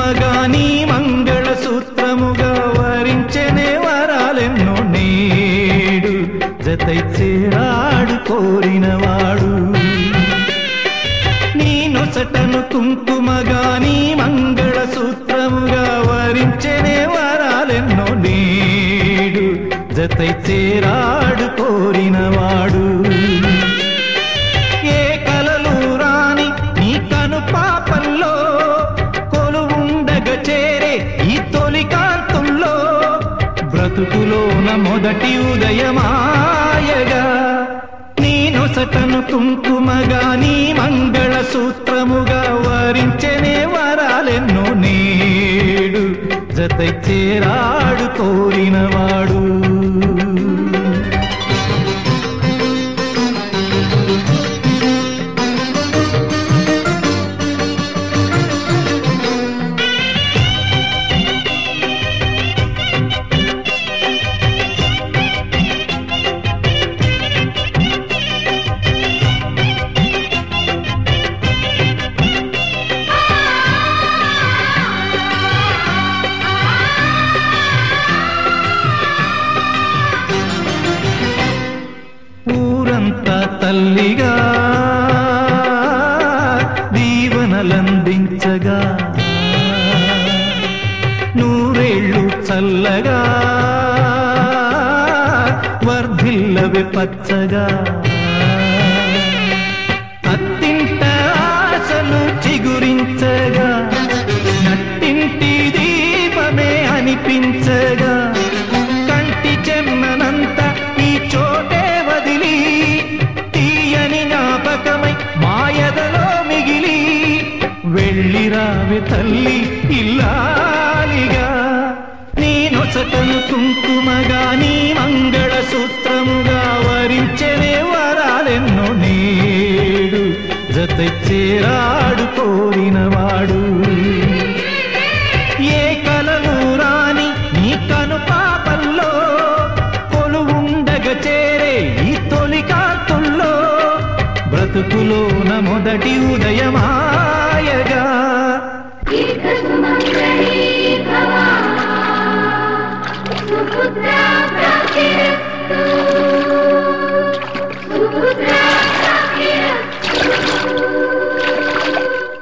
కుంకుమగా నీ మంగళ సూత్రముగా వరించనే వరాలెన్నో నేడు జతై చేరాడు కోరినవాడు నీ నొసటను కుంకుమగా నీ మంగళ సూత్రముగా వరించనే వరాలెన్నో నేడు జతై చేరాడు కోరినవాడు ఏ కలలు రాని నీ కను పాపంలో కొలువుండగ చేరే ఈ తొలి కాంతుల్లో బ్రతుకులోన మొదటి ఉదయమాయగా నీ నొసటను కుంకుమగా నీ మంగళ సూత్రముగా వరించనే వరాలెన్నో నేడు జత చేరాడు కోరినవాడు ఊరంతా తల్లిగా దీవనలందించగా నూరేళ్ళు చల్లగా వర్ధిల్లవి పచ్చగా అత్తింట ఆశలు చిగురించగా నట్టింటి దీపమే అనిపించగా కంటి చెమ్మనంత ఈ చోటే వదిలి తీయని జ్ఞాపకమై మాయదలో మిగిలి వెళ్ళిరావి తల్లి ఇల్లాలిగా నీ నొసటను కుంకుమగా నీ మంగళ సూత్రముగా వరించనే వరాలెన్నో నేడు జత చేరాడు కోరినవాడు ఏ కలలు రాని నీ కను పాపల్లో కొలువుండగ చేరే ఈ తొలి కాతుల్లో బ్రతుకులోన మొదటి ఉదయమా